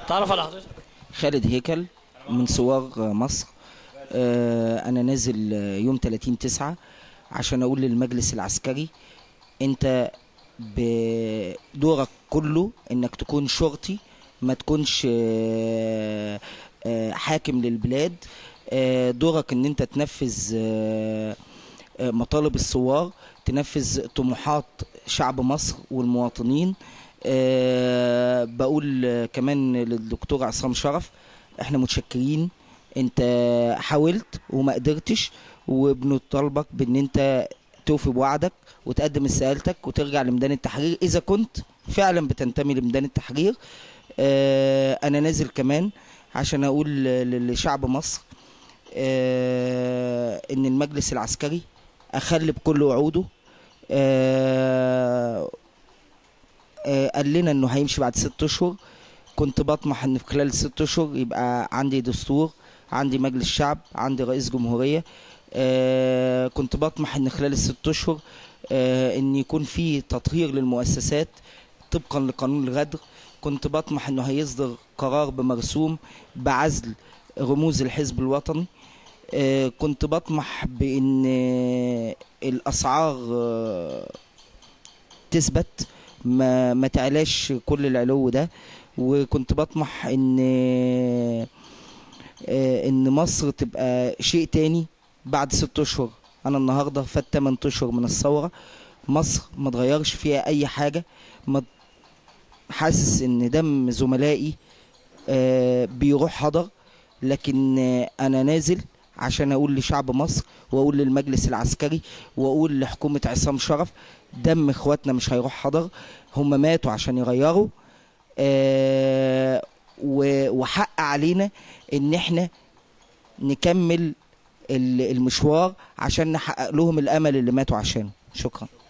تعرف على حضرتك خالد هيكل من صواغ مصر آه، انا نازل آه، يوم 30 9 عشان اقول للمجلس العسكري انت بدورك كله انك تكون شرطي ما تكونش آه، آه، حاكم للبلاد آه، دورك ان انت تنفذ آه، آه، مطالب الثوار تنفذ طموحات شعب مصر والمواطنين آه، بقول آه، كمان للدكتور عصام شرف احنا متشكرين انت حاولت وما قدرتش وبنطالبك بان انت توفي بوعدك وتقدم استقالتك وترجع لميدان التحرير اذا كنت فعلا بتنتمي لميدان التحرير آه، انا نازل كمان عشان اقول ل- لشعب مصر آه، ان المجلس العسكري اخل بكل وعوده آه، آه، قال لنا انه هيمشي بعد ست اشهر كنت بطمح ان في خلال ست اشهر يبقى عندي دستور عندي مجلس شعب عندي رئيس جمهوريه آه، كنت بطمح ان خلال الست اشهر آه، ان يكون في تطهير للمؤسسات طبقا لقانون الغدر كنت بطمح انه هيصدر قرار بمرسوم بعزل رموز الحزب الوطني آه، كنت بطمح بان آه، الاسعار آه، تثبت ما ما تعلاش كل العلو ده وكنت بطمح ان آه، ان مصر تبقى شيء تاني بعد ست اشهر انا النهارده فات 8 اشهر من الثوره مصر ما اتغيرش فيها اي حاجه ما حاسس ان دم زملائي آه، بيروح حضر لكن آه، انا نازل عشان اقول لشعب مصر واقول للمجلس العسكري واقول لحكومه عصام شرف دم اخواتنا مش هيروح حضر هم ماتوا عشان يغيروا آه، و- وحق علينا ان احنا نكمل ال- المشوار عشان نحقق لهم الامل اللي ماتوا عشانه شكرا